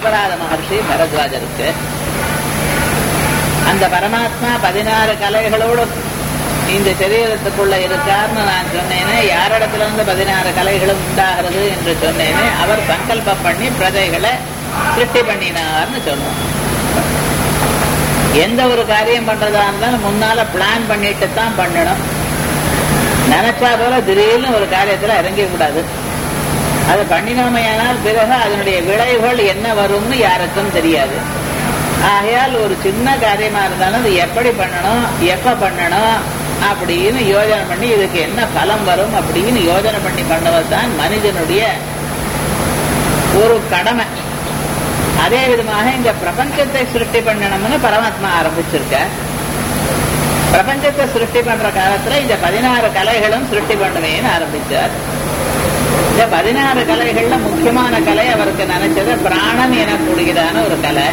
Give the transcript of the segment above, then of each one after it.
பரப்பராத மகர்ஷி பரத்வாஜருக்கு அந்த பரமாத்மா பதினாறு கலைகளோடு இந்த சரீரத்துக்குள்ள இருக்கார்னு நான் சொன்னேனே யாரிடத்துல இருந்து பதினாறு கலைகளும் உண்டாகிறது என்று சொன்னேனே அவர் சங்கல்பம் பண்ணி பிரஜைகளை சிருஷ்டி பண்ணினார்னு சொன்னோம் எந்த ஒரு காரியம் பண்றதா இருந்தாலும் முன்னால பிளான் பண்ணிட்டு தான் பண்ணணும் நினைச்சா போல திடீர்னு ஒரு காரியத்துல இறங்கிட கூடாது அது பண்ணினோமையானால் பிறகு அதனுடைய விளைவுகள் என்ன வரும்னு யாருக்கும் தெரியாது ஆகையால் ஒரு சின்ன காரியமா இருந்தாலும் அது எப்படி பண்ணணும் எப்ப பண்ணணும் அப்படின்னு யோஜனை பண்ணி இதுக்கு என்ன பலம் வரும் அப்படின்னு யோஜனை பண்ணி பண்ணுவது தான் மனிதனுடைய ஒரு கடமை அதே விதமாக இந்த பிரபஞ்சத்தை சிருஷ்டி பண்ணணும்னு பரமாத்மா ஆரம்பிச்சிருக்க பிரபஞ்சத்தை சிருஷ்டி பண்ற காலத்துல இந்த பதினாறு கலைகளும் சிருஷ்டி பண்ணுவேன்னு ஆரம்பிச்சார் இந்த பதினாறு கலைகள்ல முக்கியமான கலை அவருக்கு நினைச்சது பிராணன் எனக்கூடியதான ஒரு கலை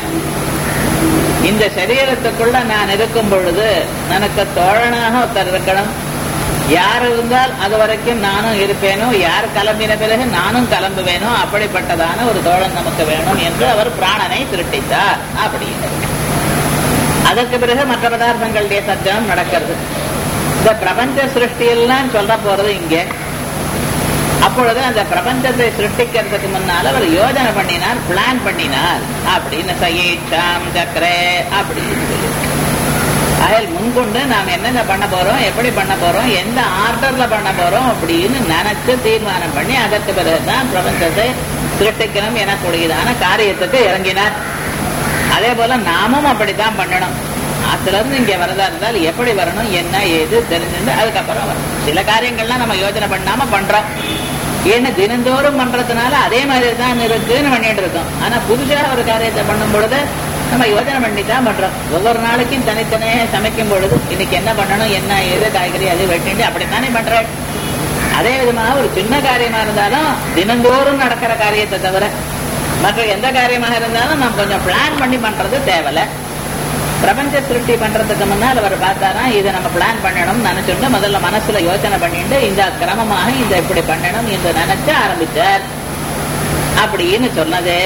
இந்த சரீரத்துக்குள்ள நான் இருக்கும் பொழுது எனக்கு தோழனாக ஒருத்தர் இருக்கணும் யார் இருந்தால் அது வரைக்கும் நானும் இருப்பேனோ யார் கிளம்பின பிறகு நானும் கிளம்புவேனோ அப்படிப்பட்டதான ஒரு தோழன் நமக்கு வேணும் என்று அவர் பிராணனை திருட்டித்தார் அப்படின்னு அதற்கு பிறகு மற்ற பதார்த்தங்களுடைய சத்தியம் நடக்கிறது இந்த பிரபஞ்ச சிருஷ்டியெல்லாம் சொல்ல போறது இங்கே அப்பொழுது அந்த பிரபஞ்சத்தை சிருஷ்டிக்கிறதுக்கு முன்னால் அவர் யோஜனை பண்ணினார் பிளான் பண்ணினார் அப்படின்னு சயீட்சாம் சக்கரே அப்படின்னு சொல்லி அதில் முன்கொண்டு நாம் என்னென்ன பண்ண போறோம் எப்படி பண்ண போறோம் எந்த ஆர்டர்ல பண்ண போறோம் அப்படின்னு நினைச்சு தீர்மானம் பண்ணி அதற்கு பிறகுதான் பிரபஞ்சத்தை சிருஷ்டிக்கணும் எனக்கூடியதான காரியத்துக்கு இறங்கினார் அதே போல நாமும் அப்படித்தான் பண்ணணும் ஆத்துல இருந்து இங்க வரதா இருந்தால் எப்படி வரணும் என்ன ஏது தெரிஞ்சுட்டு அதுக்கப்புறம் வரும் சில காரியங்கள்லாம் நம்ம யோஜனை பண்ணாம பண்றோம் ஏன்னா தினந்தோறும் பண்றதுனால அதே மாதிரி தான் இருக்குன்னு பண்ணிட்டு இருக்கோம் ஆனா புதுசாக ஒரு காரியத்தை பண்ணும் பொழுது நம்ம யோஜனை பண்ணி தான் பண்றோம் ஒவ்வொரு நாளைக்கும் தனித்தனியே சமைக்கும் பொழுது இன்னைக்கு என்ன பண்ணணும் என்ன ஏது காய்கறி அது வெட்டிட்டு அப்படித்தானே பண்றேன் அதே விதமாக ஒரு சின்ன காரியமா இருந்தாலும் தினந்தோறும் நடக்கிற காரியத்தை தவிர மற்ற எந்த காரியமாக இருந்தாலும் நம்ம கொஞ்சம் பிளான் பண்ணி பண்றது தேவையில்லை பிரபஞ்ச சிருஷ்டி பண்றதுக்கு முன்னால் அவர் பார்த்தாரா இதை நம்ம பிளான் பண்ணணும் நினைச்சுட்டு முதல்ல மனசுல யோசனை பண்ணிட்டு இந்த கிரமமாக இந்த இப்படி பண்ணணும் என்று நினைச்சு ஆரம்பிச்சார் அப்படின்னு சொன்னது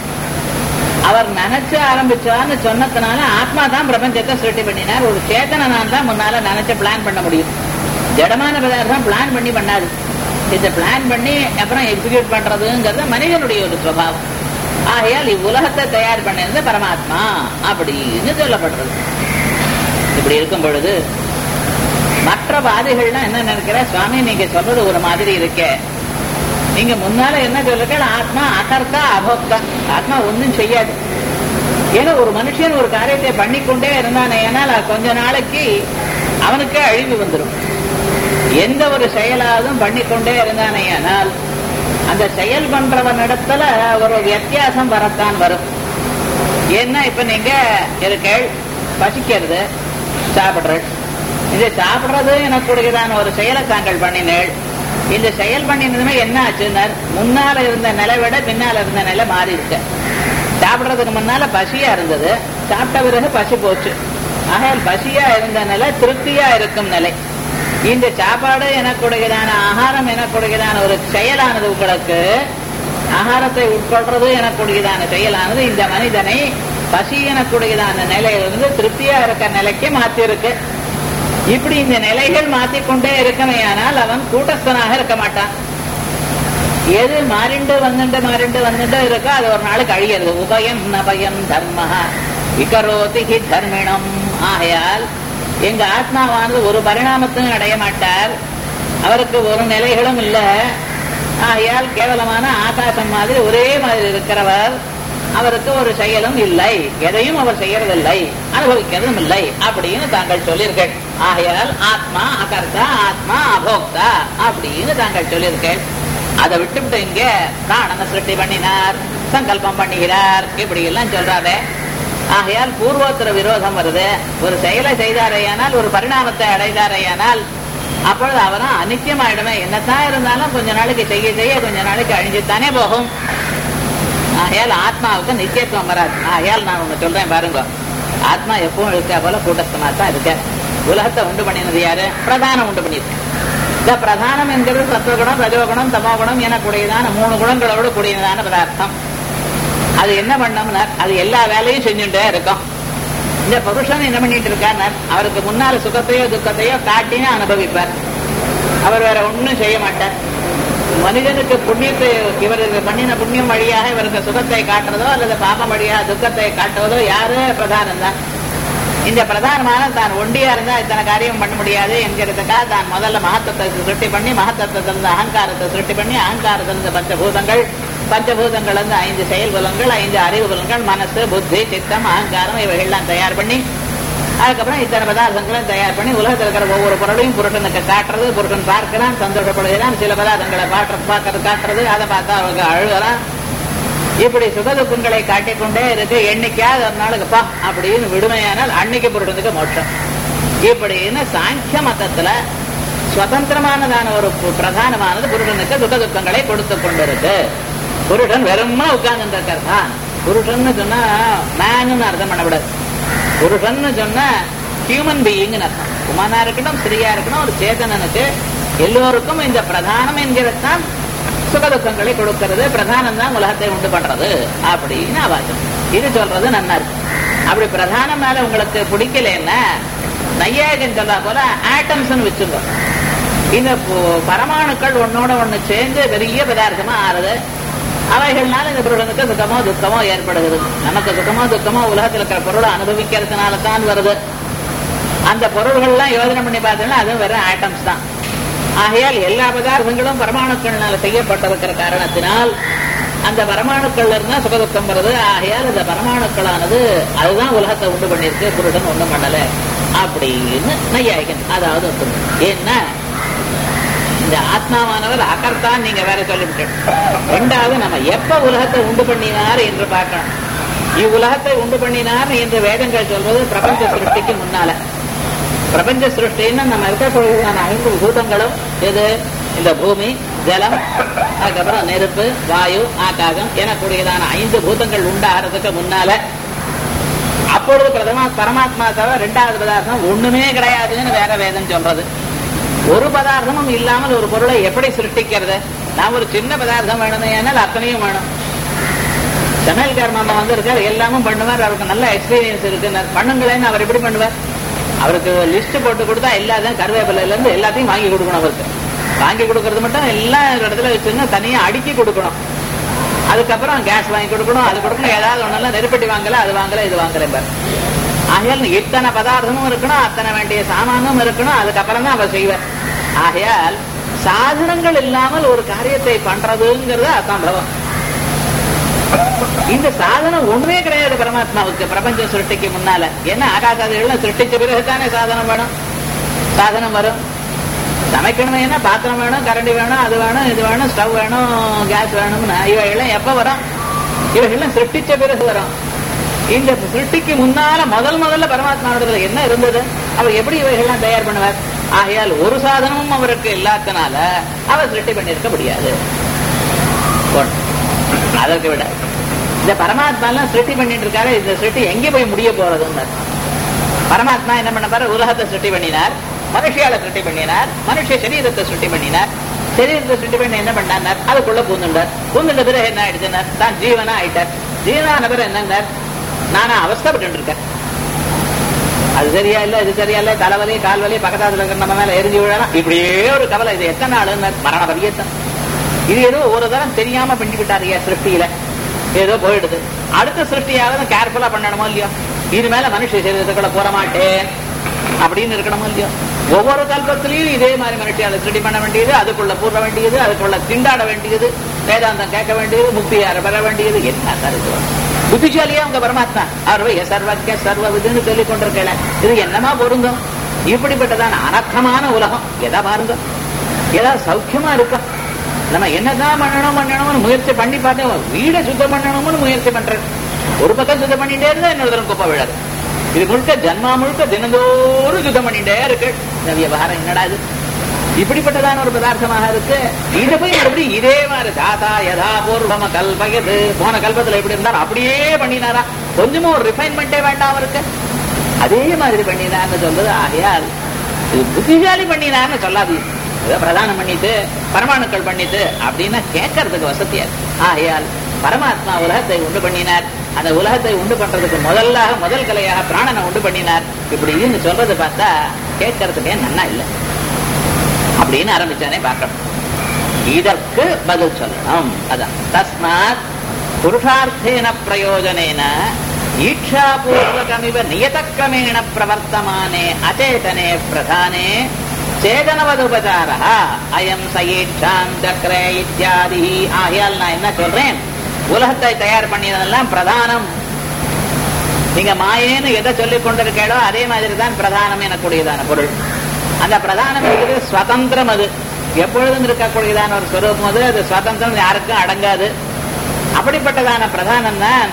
அவர் நினைச்சு ஆரம்பிச்சார்னு சொன்னதுனால ஆத்மா தான் பிரபஞ்சத்தை சிருஷ்டி பண்ணினார் ஒரு சேத்தனான் தான் முன்னால நினைச்சு பிளான் பண்ண முடியும் ஜடமான பதார்த்தம் பிளான் பண்ணி பண்ணாது இதை பிளான் பண்ணி அப்புறம் எக்ஸிக்யூட் பண்றதுங்கிறது மனிதனுடைய ஒரு சுவாவம் ஆகையால் இவ்வுலகத்தை தயார் பண்ணிருந்த பரமாத்மா அப்படின்னு சொல்லப்படுறது இப்படி இருக்கும் பொழுது மற்ற வாதிகள்லாம் என்ன நினைக்கிற சுவாமி நீங்க சொல்றது ஒரு மாதிரி இருக்கே நீங்க முன்னால என்ன சொல்லுங்க ஆத்மா அகர்த்தா அபோக்தா ஆத்மா ஒன்றும் செய்யாது ஏன்னா ஒரு மனுஷன் ஒரு காரியத்தை பண்ணிக்கொண்டே இருந்தானே ஏனால் கொஞ்ச நாளைக்கு அவனுக்கே அழிவு வந்துடும் எந்த ஒரு செயலாவதும் பண்ணிக்கொண்டே இருந்தானே ஆனால் அந்த செயல் பண்றவன் இடத்துல ஒரு வித்தியாசம் வரத்தான் வரும் ஏன்னா இப்ப நீங்க இருக்கள் பசிக்கிறது சாப்பிடுறது இது சாப்பிடுறது எனக்குடையதான ஒரு செயலை தாங்கள் பண்ணினேள் இந்த செயல் பண்ணினதுமே என்ன ஆச்சுன்னார் முன்னால இருந்த நிலை விட பின்னால இருந்த நிலை மாறி இருக்கு சாப்பிடுறதுக்கு முன்னால பசியா இருந்தது சாப்பிட்ட பிறகு பசி போச்சு ஆகையால் பசியா இருந்த நிலை திருப்தியா இருக்கும் நிலை இந்த சாப்பாடு எனக்குடையதான ஆகாரம் எனக்குடையதான ஒரு செயலானது உங்களுக்கு ஆகாரத்தை உட்கொள்றது எனக்குடையதான செயலானது இந்த மனிதனை பசி எனக்குடையதான நிலையிலிருந்து திருப்தியா இருக்க நிலைக்கு மாத்திருக்கு இப்படி இந்த நிலைகள் மாத்திக்கொண்டே இருக்கமையானால் அவன் கூட்டஸ்தனாக இருக்க மாட்டான் எது மாறிண்டு வந்துட்டு மாறிண்டு வந்துட்டு இருக்கோ அது ஒரு நாளுக்கு அழிகிறது உபயம் நபயம் தர்ம விகரோதி ஹி தர்மிணம் ஆகையால் எங்க ஆத்மாவானது ஒரு பரிணாமத்தையும் அடைய மாட்டார் அவருக்கு ஒரு நிலைகளும் இல்ல ஆகையால் கேவலமான ஆகாசம் மாதிரி ஒரே மாதிரி இருக்கிறவர் அவருக்கு ஒரு செயலும் இல்லை எதையும் அவர் செய்யறதில்லை அனுபவிக்கிறதும் இல்லை அப்படின்னு தாங்கள் சொல்லீர்கள் ஆகையால் ஆத்மா அகர்த்தா ஆத்மா அபோக்தா அப்படின்னு தாங்கள் சொல்லீர்கள் அதை விட்டுவிட்டு இங்க பிராணன சிருஷ்டி பண்ணினார் சங்கல்பம் பண்ணுகிறார் இப்படி எல்லாம் சொல்றாரு ஆகையால் பூர்வோத்தர விரோதம் வருது ஒரு செயலை செய்தாரேயானால் ஒரு பரிணாமத்தை அடைந்தாரேயானால் அப்பொழுது அவரும் அனித்தியமாயிடுமே என்னத்தான் இருந்தாலும் கொஞ்ச நாளைக்கு செய்ய செய்ய கொஞ்ச நாளைக்கு அழிஞ்சுத்தானே போகும் ஆகையால் ஆத்மாவுக்கு நித்தியத்துவம் வராது ஆகையால் நான் ஒண்ணு சொல்றேன் பாருங்க ஆத்மா எப்பவும் இருக்கா போல கூட்டஸ்தமா தான் இருக்க உலகத்தை உண்டு பண்ணினது யாரு பிரதானம் உண்டு பண்ணியிருக்கு இந்த பிரதானம் என்கிறது சத்துவகுணம் ரஜோகுணம் தமோகுணம் எனக்கூடியதான மூணு குணங்களோடு கூடியதான பதார்த்தம் அது என்ன பண்ணோம்னா அது எல்லா வேலையும் செஞ்சுட்டே இருக்கும் இந்த புருஷன் என்ன பண்ணிட்டு இருக்கார் அவருக்கு முன்னால சுகத்தையோ துக்கத்தையோ காட்டினே அனுபவிப்பார் அவர் வேற ஒண்ணும் செய்ய மாட்டார் மனிதனுக்கு புண்ணியத்தை இவருக்கு பண்ணின புண்ணியம் வழியாக இவருக்கு சுகத்தை காட்டுறதோ அல்லது பாபம் வழியாக துக்கத்தை காட்டுவதோ யாரு பிரதானம் தான் இந்த பிரதானமான தான் ஒண்டியா இருந்தா இத்தனை காரியம் பண்ண முடியாது என்கிறதுக்காக தான் முதல்ல மகத்தத்தை சிருஷ்டி பண்ணி மகத்தத்திலிருந்து அகங்காரத்தை சிருஷ்டி பண்ணி அகங்காரத்திலிருந்து பஞ்சபூதங்கள் பஞ்சபூதங்கள் இருந்து ஐந்து செயல் புலங்கள் ஐந்து அறிவு புலங்கள் மனசு புத்தி சித்தம் அகங்காரம் இவைகள்லாம் தயார் பண்ணி அதுக்கப்புறம் இத்தனை பதார்த்தங்களும் தயார் பண்ணி உலகத்தில் இருக்கிற ஒவ்வொரு பொருளையும் புருஷனுக்கு காட்டுறது புருஷன் பார்க்கிறான் சந்தோஷப்படுகிறான் சில பதார்த்தங்களை பாட்டு பார்க்கறது காட்டுறது அதை பார்த்தா அவங்க அழுகிறான் இப்படி சுகதுக்கங்களை காட்டிக்கொண்டே இருக்கு எண்ணிக்கையாவது ஒரு நாளுக்கு பா அப்படின்னு விடுமையானால் அன்னைக்கு புருஷனுக்கு மோட்சம் இப்படின்னு சாங்கிய மதத்துல சுதந்திரமானதான ஒரு பு- பிரதானமானது புருஷனுக்கு சுக துக்கங்களை கொடுத்து கொண்டிருக்கு புருஷன் வெறுமா உட்கார்ந்து இருக்கார் தான் புருஷன் சொன்னா மேனு அர்த்தம் பண்ணக்கூடாது புருஷன் சொன்னா ஹியூமன் பீயிங்னு அர்த்தம் உமானா இருக்கட்டும் ஸ்திரியா இருக்கட்டும் ஒரு சேதனனுக்கு எல்லோருக்கும் இந்த பிரதானம் என்கிறதான் சுகதுக்கங்களை கொடுக்கிறது பிரதானம் தான் உலகத்தை உண்டு பண்றது அப்படின்னு அவாச்சம் இது சொல்றது நன்னா இருக்கு அப்படி பிரதானம் மேல உங்களுக்கு பிடிக்கலன்னா நையாயகன் சொல்றா போல ஆட்டம்ஸ் வச்சுங்க இந்த பு- பரமாணுக்கள் ஒன்னோட ஒண்ணு சேர்ந்து பெரிய பதார்த்தமா ஆறுது அவைகள்னால இந்த பொருளுக்கு சுத்தமோ துக்கமோ ஏற்படுகிறது நமக்கு சுத்தமோ துக்கமோ உலகத்தில் இருக்கிற பொருளை அனுபவிக்கிறதுனால தான் வருது அந்த பொருள்கள்லாம் யோசனை பண்ணி பார்த்தோம்னா அதுவும் வெறும் ஆட்டம்ஸ் தான் ஆகையால் எல்லா பதார்த்தங்களும் பரமாணுக்கள்னால செய்யப்பட்டிருக்கிற காரணத்தினால் அந்த பரமாணுக்கள்ல இருந்தா சுகதுக்கம் வருது ஆகையால் இந்த பரமாணுக்களானது அதுதான் உலகத்தை உண்டு பண்ணிருக்கு புருடன் ஒண்ணும் பண்ணல அப்படின்னு நையாயிக்கன் அதாவது ஒத்துக்கணும். ஏன்னா இந்த ஆத்மாவானவர் அகர்த்தான் நீங்க வேற சொல்லிவிட்டு ரெண்டாவது நம்ம எப்ப உலகத்தை உண்டு பண்ணினார் என்று பார்க்கணும் இவ்வுலகத்தை உண்டு பண்ணினார் என்று வேதங்கள் சொல்வது பிரபஞ்ச சிருஷ்டிக்கு முன்னால பிரபஞ்ச சிருஷ்டின்னு நம்ம இருக்கக்கூடியதான ஐந்து பூதங்களும் எது இந்த பூமி ஜலம் அதுக்கப்புறம் நெருப்பு வாயு ஆகாசம் எனக்கூடியதான ஐந்து பூதங்கள் உண்டாகிறதுக்கு முன்னால அப்பொழுது பிரதமா பரமாத்மா தவிர ரெண்டாவது பதார்த்தம் ஒண்ணுமே கிடையாதுன்னு வேற வேதம் சொல்றது ஒரு பதார்த்தமும் இல்லாமல் ஒரு பொருளை எப்படி சிருஷ்டிக்கிறது நான் ஒரு சின்ன பதார்த்தம் வேணுமே ஏனால் அத்தனையும் வேணும் சமையல்கார் மாமா வந்து இருக்கார் எல்லாமும் பண்ணுவார் அவருக்கு நல்ல எக்ஸ்பீரியன்ஸ் இருக்கு பண்ணுங்களேன்னு அவர் எப்படி பண்ணுவார் அவருக்கு லிஸ்ட் போட்டு கொடுத்தா எல்லாத்தையும் கருவேப்பிலையில இருந்து எல்லாத்தையும் வாங்கி கொடுக்கணும் அவருக்கு வாங்கி கொடுக்கறது மட்டும் எல்லா இடத்துல வச்சுங்க தனியா அடுக்கி கொடுக்கணும் அதுக்கப்புறம் கேஸ் வாங்கி கொடுக்கணும் அது கொடுக்கணும் ஏதாவது ஒண்ணெல்லாம் நெருப்பட்டி வாங்கல அது வாங்கல இது வாங்கல பாரு ஆகையால் இத்தனை பதார்த்தமும் இருக்கணும் அத்தனை வேண்டிய சாமானும் இருக்கணும் அதுக்கப்புறம் தான் அவர் செய்வார் ஆகையால் சாதனங்கள் இல்லாமல் ஒரு காரியத்தை பண்றதுங்கிறது அசம்பவம் இந்த சாதனம் ஒண்ணுமே கிடையாது பரமாத்மாவுக்கு பிரபஞ்ச சிருஷ்டிக்கு முன்னால என்ன ஆகாசாதிகள் சிருஷ்டிச்ச பிறகுதானே சாதனம் வேணும் சாதனம் வரும் சமைக்கணுமே என்ன பாத்திரம் வேணும் கரண்டி வேணும் அது வேணும் இது வேணும் ஸ்டவ் வேணும் கேஸ் வேணும்னு இவைகள்லாம் எப்ப வரும் இவைகள்லாம் சிருஷ்டிச்ச பிறகு வரும் இந்த சிருஷ்டிக்கு முன்னால முதல் முதல்ல பரமாத்மாவோட என்ன இருந்தது அவர் எப்படி இவைகள்லாம் தயார் பண்ணுவார் ஆகையால் ஒரு சாதனமும் அவருக்கு இல்லாதனால அவர் சிருஷ்டி பண்ணியிருக்க முடியாது ஒண்ணு. அதற்கு விட இந்த பரமாத்மா எல்லாம் சிருஷ்டி பண்ணிட்டு இருக்காரு இந்த சிருஷ்டி எங்க போய் முடிய போறதுன்னு பரமாத்மா என்ன பண்ண பாரு உலகத்தை சிருஷ்டி பண்ணினார் மனுஷியால சிருஷ்டி பண்ணினார் மனுஷ சரீரத்தை சிருஷ்டி பண்ணினார் சரீரத்தை சிருஷ்டி பண்ணி என்ன பண்ணார் அதுக்குள்ள பூந்துண்டார் பூந்துண்ட பிறகு என்ன ஆயிடுச்சுனார் தான் ஜீவனா ஆயிட்டார் ஜீவனான பிறகு என்னன்னார் நானா அவஸ்தப்பட்டு இருக்கேன் அது சரியா இல்ல இது சரியா இல்ல தலைவலி கால்வலி பக்கத்தாத்துல இருக்கிற நம்ம மேல எரிஞ்சு விழலாம் இப்படியே ஒரு கவலை இது எத்தனை நாள் மரண பரியத்தம் இது ஏதோ ஒரு தரம் தெரியாம பண்ணி விட்டாருங்க சிருஷ்டியில ஏதோ போயிடுது அடுத்த சிருஷ்டியாவது கேர்ஃபுல்லா பண்ணணுமோ இல்லையோ இது மேல மனுஷ சரீரத்துக்குள்ள போற மாட்டேன் அப்படின்னு இருக்கணுமோ இல்லையோ ஒவ்வொரு கல்பத்திலையும் இதே மாதிரி மனுஷியால சிருஷ்டி பண்ண வேண்டியது அதுக்குள்ள பூர்ற வேண்டியது அதுக்குள்ள திண்டாட வேண்டியது வேதாந்தம் கேட்க வேண்டியது முக்தியார பெற வேண்டியது என்ன கருத்து புத்திசாலியா உங்க பரமாத்மா அவர் போய் சர்வக்க சர்வ விதுன்னு சொல்லிக் கொண்டிருக்கல இது என்னமா பொருந்தும் இப்படிப்பட்டதான அனர்த்தமான உலகம் எதா பாருங்க ஏதாவது சௌக்கியமா இருக்கும் நம்ம என்னதான் பண்ணணும் பண்ணணும்னு முயற்சி பண்ணி பார்த்தேன் வீடை சுத்தம் பண்ணணும்னு முயற்சி பண்றேன் ஒரு பக்கம் சுத்தம் பண்ணிட்டே இருந்தா இன்னொரு தரம் குப்பை விழாது இது முழுக்க ஜன்மா முழுக்க தினந்தோறும் சுத்தம் பண்ணிட்டே இருக்கு இந்த விவகாரம் என்னடா இது இப்படிப்பட்டதான ஒரு பதார்த்தமாக இருக்கு இதை போய் மறுபடியும் இதே மாதிரி தாத்தா யதா பூர்வம கல்பயது போன கல்பத்துல எப்படி இருந்தார் அப்படியே பண்ணினாரா கொஞ்சமும் ஒரு ரிஃபைன்மெண்டே வேண்டாம் அவருக்கு அதே மாதிரி பண்ணினார்னு சொல்றது ஆகையால் இது புத்திசாலி பண்ணினார்னு சொல்லாதீங்க ஏதோ பிரதானம் பண்ணிட்டு பரமாணுக்கள் பண்ணிட்டு அப்படின்னா கேட்கறதுக்கு வசதியா இருக்கு ஆகையால் பரமாத்மா உலகத்தை உண்டு பண்ணினார் அந்த உலகத்தை உண்டு பண்றதுக்கு முதல்ல முதல் கலையாக பிராணனை உண்டு பண்ணினார் இப்படின்னு சொல்றது பார்த்தா கேட்கறதுக்கே நன்னா இல்லை அப்படின்னு ஆரம்பிச்சானே பார்க்கணும் இதற்கு பதில் சொல்லணும் அதான் தஸ்மாத் புருஷார்த்தேன பிரயோஜனேன ஈட்சாபூர்வகமிவ நியதக்கிரமேண பிரவர்த்தமானே அச்சேதனே பிரதானே சேதனவதுபச்சார அயம் சயீட்சாம் சக்கரே இத்தியாதி ஆகையால் நான் என்ன சொல்றேன் உலகத்தை தயார் பண்ணியதெல்லாம் பிரதானம் நீங்க மாயேன்னு எதை சொல்லிக் கொண்டிருக்கீங்களோ அதே மாதிரி தான் பிரதானம் எனக்கூடியதான பொருள் அந்த பிரதானம் இருக்கிறது சுதந்திரம் அது எப்பொழுதும் இருக்கக்கூடியதான ஒரு ஸ்வரூபம் அது அது சுதந்திரம் யாருக்கும் அடங்காது அப்படிப்பட்டதான பிரதானம் தான்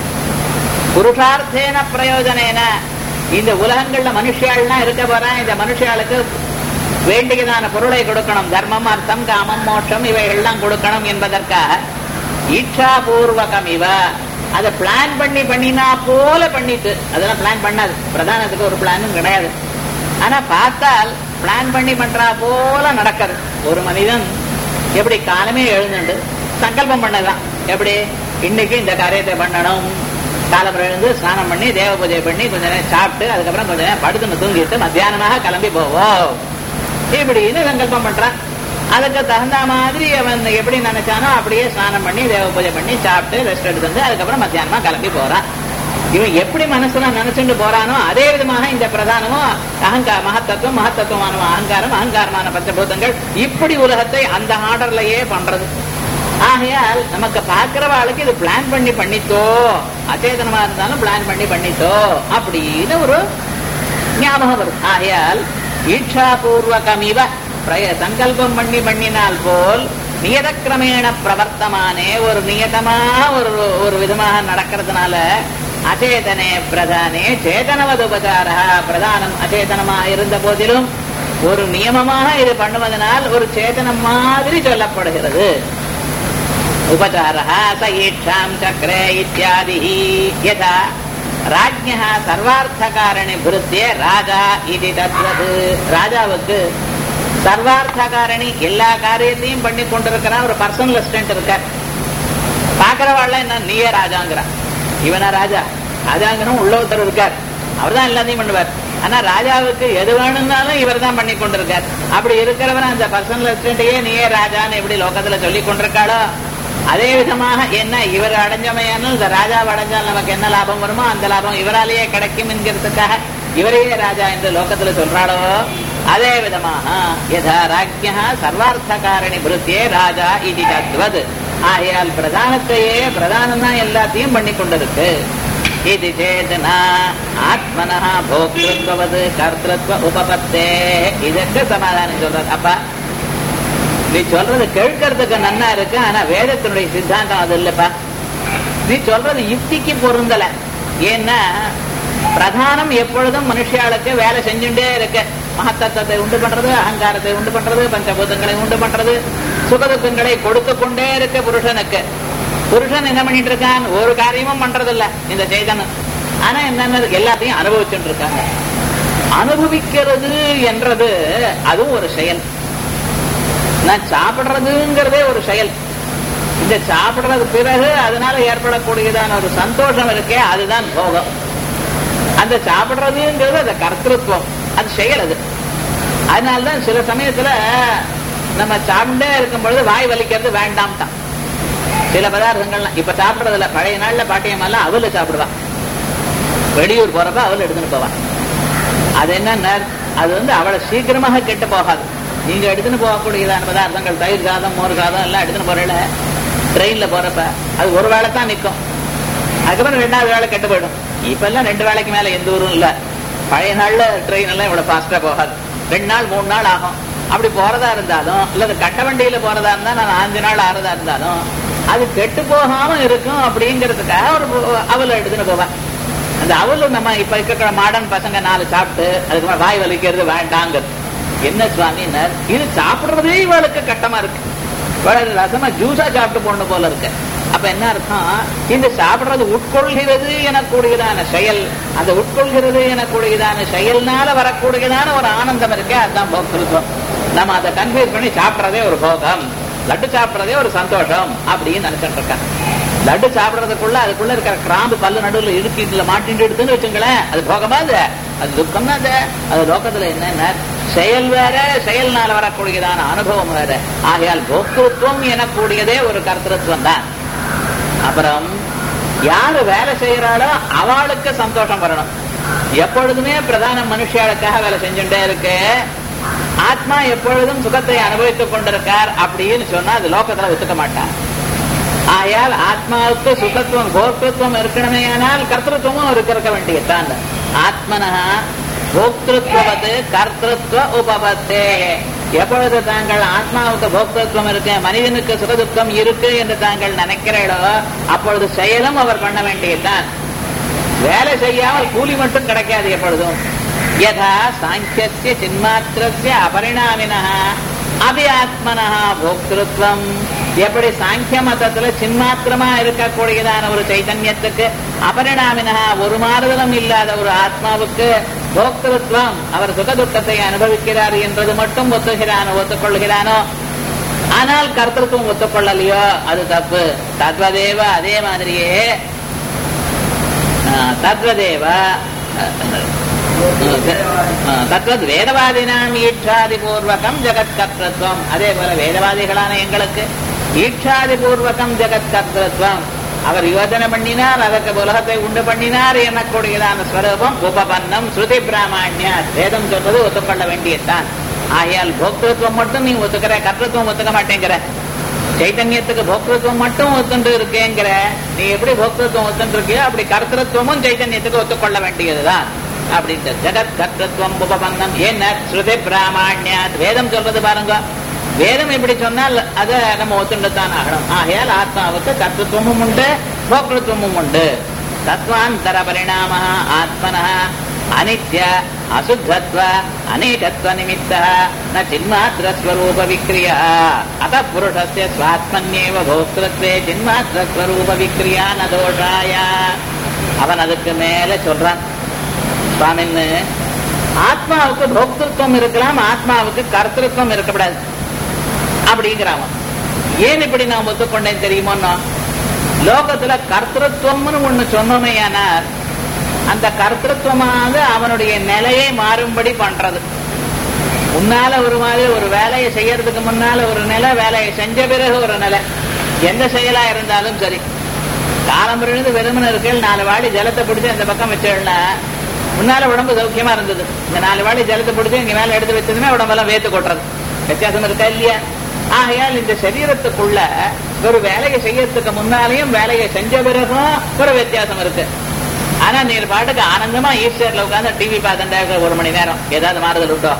புருஷார்த்தேன பிரயோஜனேன இந்த உலகங்கள்ல மனுஷியாள்லாம் இருக்க போறான் இந்த மனுஷியாளுக்கு வேண்டியதான பொருளை கொடுக்கணும் தர்மம் அர்த்தம் காமம் மோட்சம் இவைகள்லாம் கொடுக்கணும் என்பதற்காக ஈட்சாபூர்வகம் இவ அதை பிளான் பண்ணி பண்ணினா போல பண்ணிட்டு அதெல்லாம் பிளான் பண்ணாது பிரதானத்துக்கு ஒரு பிளானும் கிடையாது ஆனா பார்த்தால் பிளான் பண்ணி பண்றா போல நடக்கிறது ஒரு மனிதன் எப்படி காலமே எழுந்துண்டு சங்கல்பம் பண்ணதான் எப்படி இன்னைக்கு இந்த காரியத்தை பண்ணணும் காலம் எழுந்து ஸ்நானம் பண்ணி தேவ பூஜை பண்ணி கொஞ்ச நேரம் சாப்பிட்டு அதுக்கப்புறம் கொஞ்ச நேரம் படுத்துன்னு தூங்கிட்டு மத்தியானமாக கிளம்பி போவோம் இப்படின்னு சங்கல்பம் பண்றான் அதுக்கு தகுந்த மாதிரி அவன் எப்படி நினைச்சானோ அப்படியே ஸ்நானம் பண்ணி தேவ பூஜை பண்ணி சாப்பிட்டு ரெஸ்ட் எடுத்து வந்து அதுக்கப்புறம் மத்தியானமா கிளம்பி போறான் இவன் எப்படி மனசுல நினைச்சுட்டு போறானோ அதே விதமாக இந்த பிரதானமும் அகங்கார மகத்தத்துவம் மகத்தத்துவமான அகங்காரம் அகங்காரமான பஞ்சபூதங்கள் இப்படி உலகத்தை அந்த ஆர்டர்லயே பண்றது ஆகையால் நமக்கு பார்க்கிறவாளுக்கு இது பிளான் பண்ணி பண்ணித்தோ அச்சேதனமா இருந்தாலும் பிளான் பண்ணி பண்ணித்தோ அப்படின்னு ஒரு ஞாபகம் வருது ஆகையால் ஈட்சாபூர்வகமிவ பிரய சங்கல்பம் பண்ணி பண்ணினால் போல் நியதக்கிரமேண பிரவர்த்தமானே ஒரு நியதமாக ஒரு ஒரு விதமாக நடக்கிறதுனால அச்சேதனே பிரதானே சேதனவது உபசார பிரதானம் அச்சேதனமாக இருந்த போதிலும் ஒரு நியமமாக இது பண்ணுவதனால் ஒரு சேதனம் மாதிரி சொல்லப்படுகிறது उपचारः स ईक्षाम् चक्रे इत्यादिः यथा राज्ञः சர்வார்த்தகாரணி புருத்திய ராஜா இது தத்வது ராஜாவுக்கு சர்வார்த்தகாரணி எல்லா காரியத்தையும் பண்ணி கொண்டிருக்கிறான் ஒரு பர்சனல் அசிஸ்டன்ட் இருக்கார் பாக்குறவாள் என்ன நீயே ராஜாங்கிறான் இவனா ராஜா ராஜாங்கனும் உள்ள ஒருத்தர் இருக்கார் அவர் தான் எல்லாத்தையும் பண்ணுவார் ஆனா ராஜாவுக்கு எது வேணும்னாலும் இவர் தான் பண்ணி கொண்டிருக்கார் அப்படி இருக்கிறவன் அந்த பர்சனல் அசிஸ்டன்ட்டையே நீயே ராஜான்னு எப்படி லோகத்துல சொல்லி கொண்டிருக்காளோ அதே விதமாக என்ன இவர் அடைஞ்சமையான இந்த ராஜாவை அடைஞ்சால் நமக்கு என்ன லாபம் வருமோ அந்த லாபம் இவராலேயே கிடைக்கும் என்கிறதுக்காக இவரையே ராஜா என்று லோகத்துல சொல்றாளோ அதே விதமாக யதா ராஜ்யா சர்வார்த்தகாரணி புருத்தியே ராஜா இது தத்துவது ஆகையால் பிரதானத்தையே பிரதானம் தான் எல்லாத்தையும் பண்ணி கொண்டிருக்கு இது சேதனா ஆத்மனா போக்திருத்வது கர்த்தத்வ உபபத்தே இதற்கு சமாதானம் சொல்றது அப்பா நீ சொல்றது கேட்கறதுக்கு நன்னா இருக்கு ஆனா வேதத்தினுடைய சித்தாந்தம் அது இல்லப்பா நீ சொல்றது யுக்திக்கு பொருந்தல ஏன்னா பிரதானம் எப்பொழுதும் மனுஷியாளுக்கு வேலை செஞ்சுட்டே இருக்கு மகத்தத்துவத்தை உண்டு பண்றது அகங்காரத்தை உண்டு பண்றது பஞ்சபூதங்களை உண்டு பண்றது சுகதுக்கங்களை கொடுத்து கொண்டே இருக்கு புருஷனுக்கு புருஷன் என்ன பண்ணிட்டு இருக்கான் ஒரு காரியமும் பண்றதில்ல இந்த சேதனம் ஆனா என்னென்ன எல்லாத்தையும் அனுபவிச்சுட்டு இருக்காங்க அனுபவிக்கிறது என்றது அதுவும் ஒரு செயல் நான் சாப்பிடுறதுங்கிறதே ஒரு செயல் இந்த சாப்பிடுறது பிறகு அதனால ஏற்படக்கூடியதான ஒரு சந்தோஷம் இருக்கே அதுதான் போகம் அந்த சாப்பிடுறதுங்கிறது அந்த கர்த்தத்துவம் அது செயல் அது அதனால்தான் சில சமயத்துல நம்ம சாப்பிட்டே இருக்கும் பொழுது வாய் வலிக்கிறது வேண்டாம்ட்டான் சில பதார்த்தங்கள்லாம் இப்ப சாப்பிடுறதுல பழைய நாள்ல பாட்டியம்மெல்லாம் அவல சாப்பிடுவான் வெளியூர் போறப்ப அவள் எடுத்துன்னு போவான் அது என்ன அது வந்து அவளை சீக்கிரமாக கெட்டு போகாது நீங்க எடுத்துன்னு போகக்கூடியதான பதார்த்தங்கள் தயிர் சாதம் மோர் சாதம் எல்லாம் எடுத்துன்னு போறல ட்ரெயின்ல போறப்ப அது ஒரு வேளை தான் நிற்கும் அதுக்கப்புறம் ரெண்டாவது வேலை கெட்டு போயிடும் இப்ப எல்லாம் ரெண்டு வேலைக்கு மேல எந்த ஊரும் இல்ல பழைய நாள்ல ட்ரெயின் எல்லாம் இவ்வளவு ஃபாஸ்டா போகாது ரெண்டு நாள் மூணு நாள் ஆகும் அப்படி போறதா இருந்தாலும் இல்ல கட்ட வண்டியில போறதா இருந்தா நான் அஞ்சு நாள் ஆறதா இருந்தாலும் அது கெட்டு போகாம இருக்கும் அப்படிங்கிறதுக்காக ஒரு அவளை எடுத்துன்னு போவேன் அந்த அவளு நம்ம இப்ப இருக்கிற மாடர்ன் பசங்க நாலு சாப்பிட்டு அதுக்கு வாய் வலிக்கிறது வேண்டாங்கிறது என்ன சுவாமினர் இது சாப்பிடுறதே இவளுக்கு கட்டமா இருக்கு இவளுக்கு ரசமா ஜூஸா சாப்பிட்டு போன போல இருக்கு அப்ப என்ன அர்த்தம் இந்த சாப்பிடுறது உட்கொள்கிறது எனக்கூடியதான செயல் அந்த உட்கொள்கிறது எனக்கூடியதான செயல்னால வரக்கூடியதான ஒரு ஆனந்தம் இருக்கே அதுதான் போக்கிருத்தம் நம்ம அதை கன்ஃபியூஸ் பண்ணி சாப்பிடுறதே ஒரு போகம் லட்டு சாப்பிடுறதே ஒரு சந்தோஷம் அப்படின்னு நினைச்சிட்டு இருக்காங்க லட்டு சாப்பிடறதுக்குள்ள அதுக்குள்ள இருக்கிற கிராம்பு பல்லு நடுவில் இடுக்கீட்டுல மாட்டிட்டு எடுத்துன்னு வச்சுங்களேன் அது போகமா அது அது துக்கம் தான் அது அது லோகத்துல என்னன்னா செயல் வேற செயல்னால வரக்கூடியதான அனுபவம் வேற ஆகையால் போக்குத்துவம் எனக்கூடியதே ஒரு கர்த்தத்துவம் தான் அப்புறம் யாரு வேலை செய்யறாளோ அவளுக்கு சந்தோஷம் வரணும் எப்பொழுதுமே பிரதான மனுஷியாளுக்காக வேலை செஞ்சுட்டே இருக்கு ஆத்மா எப்பொழுதும் சுகத்தை அனுபவித்துக் கொண்டிருக்கார் அப்படின்னு சொன்னா அது லோகத்துல ஒத்துக்க மாட்டார் ஆயால் ஆத்மாவுக்கு சுகத்துவம் போக்திருத்துவம் இருக்கணுமே ஆனால் கர்த்தத்துவமும் இருக்க வேண்டியதுதான் ஆத்மனா போக்திருத்துவது கர்த்தத்துவ உபபத்தே எப்பொழுது தாங்கள் ஆத்மாவுக்கு போக்திருத்துவம் இருக்கு மனிதனுக்கு சுகதுக்கம் இருக்கு என்று தாங்கள் நினைக்கிறீர்களோ அப்பொழுது செயலும் அவர் பண்ண வேண்டியதுதான் வேலை செய்யாமல் கூலி மட்டும் கிடைக்காது எப்பொழுதும் யதா சாங்கியசிய சின்மாத்திரஸ்ய அபரிணாமினா அபி ஆத்மனா போக்திருத்வம் எப்படி சாங்கிய மதத்துல சின்மாத்திரமா இருக்கக்கூடியதான ஒரு சைதன்யத்துக்கு அபரிணாமினா ஒரு மாறுதலும் இல்லாத ஒரு ஆத்மாவுக்கு போக்திருத்வம் அவர் சுகதுக்கத்தை அனுபவிக்கிறார் என்றது மட்டும் ஒத்துகிறானோ ஒத்துக்கொள்கிறானோ ஆனால் கர்த்தத்துவம் ஒத்துக்கொள்ளலையோ அது தப்பு தத்வதேவ அதே மாதிரியே தத்வதேவ தத்வத் வேதவாதினாம் ஈட்சாதி பூர்வகம் ஜெகத் கர்த்தத்துவம் அதே போல வேதவாதிகளான எங்களுக்கு ஈட்சாதி பூர்வகம் ஜெகத் கர்த்தத்துவம் அவர் யோஜனை பண்ணினார் அதற்கு உலகத்தை உண்டு பண்ணினார் எனக்கூடியதான ஸ்வரூபம் உபபன்னம் ஸ்ருதி பிராமணிய வேதம் சொல்றது ஒத்துக்கொள்ள வேண்டியதுதான் ஆகையால் போக்திருத்துவம் மட்டும் நீ ஒத்துக்கிற கர்த்தத்துவம் ஒத்துக்க மாட்டேங்கிற சைத்தன்யத்துக்கு போக்திருத்துவம் மட்டும் ஒத்துண்டு இருக்கேங்கிற நீ எப்படி போக்திருத்துவம் ஒத்துண்டு இருக்கியோ அப்படி கர்த்தத்துவமும் சைத்தன்யத்துக்கு ஒத்துக்கொள்ள வேண்டியதுதான் அப்படின்ட்டு ஜெகத் கர்த்தத்துவம் உபபந்தம் என்ன ஸ்ருதி பிராமணியா வேதம் சொல்றது பாருங்க வேதம் எப்படி சொன்னால் அதை நம்ம ஒத்துண்டுத்தான் ஆகணும் ஆகையால் ஆத்மாவுக்கு கர்த்தத்துவமும் உண்டு போக்திருத்துவமும் உண்டு தத்வாந்தர பரிணாம ஆத்மன அனித்ய அசுத்தத்வ அநேகத்வ நிமித்த ந சின்மாத்திர ஸ்வரூப விக்ரியா அத புருஷஸ்ய ஸ்வாத்மன்யேவ போக்திருத்வே சின்மாத்திர ஸ்வரூப விக்ரியா ந தோஷாய அவன் அதுக்கு மேல சொல்றான் சுவாமின்னு ஆத்மாவுக்கு போக்திருத்துவம் இருக்கலாம் ஆத்மாவுக்கு கர்த்திருவம் இருக்கக்கூடாது அப்படிங்கிறான் ஏன் இப்படி நான் ஒத்துக்கொண்டேன் தெரியுமோன்னா லோகத்துல கர்த்திருவம்னு ஒண்ணு சொன்னோமே ஆனால் அந்த கர்த்திருவமானது அவனுடைய நிலையை மாறும்படி பண்றது முன்னால ஒரு மாதிரி ஒரு வேலையை செய்யறதுக்கு முன்னால ஒரு நிலை வேலையை செஞ்ச பிறகு ஒரு நிலை எந்த செயலா இருந்தாலும் சரி காலம் இருந்து வெறுமன இருக்கல் நாலு வாடி ஜலத்தை பிடிச்சி அந்த பக்கம் வச்சிடல முன்னால உடம்பு சௌக்கியமா இருந்தது இந்த நாலு வாடி ஜலத்தை பிடிச்சி இங்க மேல எடுத்து வச்சதுமே உடம்பெல்லாம் வேத்து கொட்டுறது வித்தியாசம் இருக்கா இல்லையா ஆகையால் இந்த சரீரத்துக்குள்ள ஒரு வேலையை செய்யறதுக்கு முன்னாலேயும் வேலையை செஞ்ச பிறகும் ஒரு வித்தியாசம் இருக்கு ஆனா நீர் பாட்டுக்கு ஆனந்தமா ஈஸ்டர்ல உட்காந்து டிவி பார்த்துட்டா ஒரு மணி நேரம் ஏதாவது மாறுதல் உண்டோ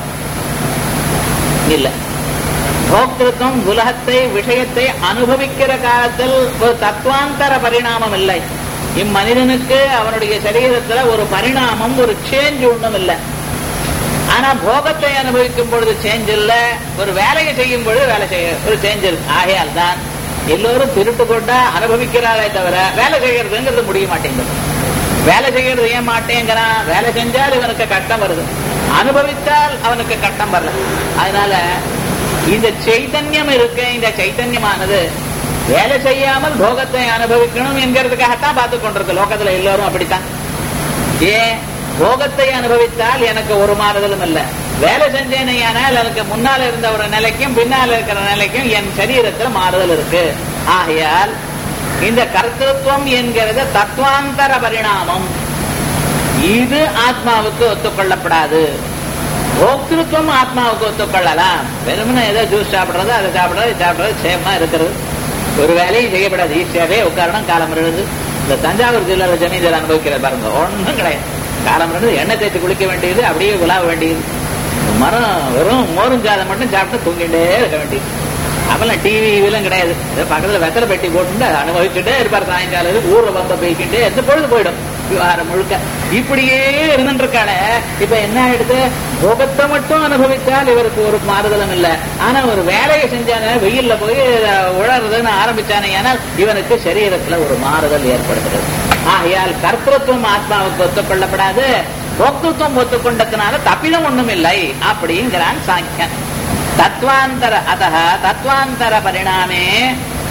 இல்ல போக்திருத்தம் உலகத்தை விஷயத்தை அனுபவிக்கிற காலத்தில் ஒரு தத்துவாந்தர பரிணாமம் இல்லை இம்மனிதனுக்கு அவனுடைய சரீரத்துல ஒரு பரிணாமம் ஒரு சேஞ்ச் ஒண்ணும் இல்லை ஆனா போகத்தை அனுபவிக்கும் பொழுது சேஞ்ச் இல்ல ஒரு வேலையை செய்யும் பொழுது வேலை செய்ய ஒரு சேஞ்ச் இருக்கு ஆகையால் தான் எல்லோரும் திருட்டு கொண்டா அனுபவிக்கிறாரே தவிர வேலை செய்யறதுங்கிறது முடிய மாட்டேங்குது வேலை செய்யறது ஏன் மாட்டேங்கிறான் வேலை செஞ்சால் இவனுக்கு கட்டம் வருது அனுபவித்தால் அவனுக்கு கட்டம் வரல அதனால இந்த சைத்தன்யம் இருக்கு இந்த சைத்தன்யமானது வேலை செய்யாமல் போகத்தை அனுபவிக்கணும் என்கிறதுக்காகத்தான் பார்த்து கொண்டிருக்கு லோகத்துல எல்லாரும் அப்படித்தான் ஏன் போகத்தை அனுபவித்தால் எனக்கு ஒரு மாறுதலும் இல்ல வேலை செஞ்சேனையானால் எனக்கு முன்னால இருந்த ஒரு நிலைக்கும் பின்னால இருக்கிற நிலைக்கும் என் சரீரத்துல மாறுதல் இருக்கு ஆகையால் இந்த கர்த்தத்துவம் என்கிறது தத்துவாந்தர பரிணாமம் இது ஆத்மாவுக்கு ஒத்துக்கொள்ளப்படாது போக்திருத்துவம் ஆத்மாவுக்கு ஒத்துக்கொள்ளலாம் வெறுமனே ஏதோ ஜூஸ் சாப்பிடுறது அதை சாப்பிடுறது சாப்பிடுறது சேமா இருக்கிறது ஒரு வேலையும் செய்யப்படாது ஈஸியாவே உட்காரணும் காலம் விழுது இந்த தஞ்சாவூர் ஜில்லால ஜமீன்தார் அனுபவிக்கிறார் பாருங்க ஒன்றும் கிடையாது காலம் விழுது எண்ணெய் தேய்ச்சி குளிக்க வேண்டியது அப்படியே உலாவ வேண்டியது மரம் வெறும் மோரும் சாதம் மட்டும் சாப்பிட்டு தூங்கிட்டே இருக்க வேண்டியது அப்பெல்லாம் டிவி இதெல்லாம் கிடையாது ஏதோ பக்கத்துல வெத்தலை பெட்டி போட்டு அதை அனுபவிச்சுட்டே இருப்பார் சாயங்காலம் ஊர்ல பம்ப போய்க்கிட்டே எந்த பொழுது போயிடும் விவகாரம் முழுக்க இப்படியே இருந்துட்டு இருக்காளே இப்ப என்ன ஆயிடுது போகத்தை மட்டும் அனுபவித்தால் இவருக்கு ஒரு மாறுதலும் இல்ல ஆனா ஒரு வேலையை செஞ்சான வெயில்ல போய் உழறதுன்னு ஆரம்பிச்சானே ஆனால் இவனுக்கு சரீரத்துல ஒரு மாறுதல் ஏற்படுகிறது ஆகையால் கர்த்தத்துவம் ஆத்மாவுக்கு ஒத்துக்கொள்ளப்படாது போக்திருத்துவம் ஒத்துக்கொண்டதுனால தப்பிதம் ஒண்ணும் இல்லை அப்படிங்கிறான் சாங்கியன் தத்வாந்தர அத தத்வாந்தர பரிணாமே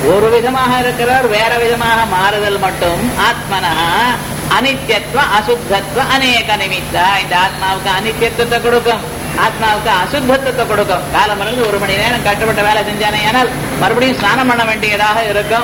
ஒரு விதமாக இருக்கிறவர் வேற விதமாக மாறுதல் மட்டும் ஆத்மனா அனித்யத்துவ அசுத்தத்துவ அநேக நிமித்தா இந்த ஆத்மாவுக்கு அனித்யத்துவத்தை கொடுக்கும் ஆத்மாவுக்கு அசுத்தத்துவத்தை கொடுக்கும் காலமிருந்து ஒரு மணி நேரம் கட்டுப்பட்ட வேலை செஞ்சானே ஆனால் மறுபடியும் ஸ்நானம் பண்ண வேண்டியதாக இருக்கும்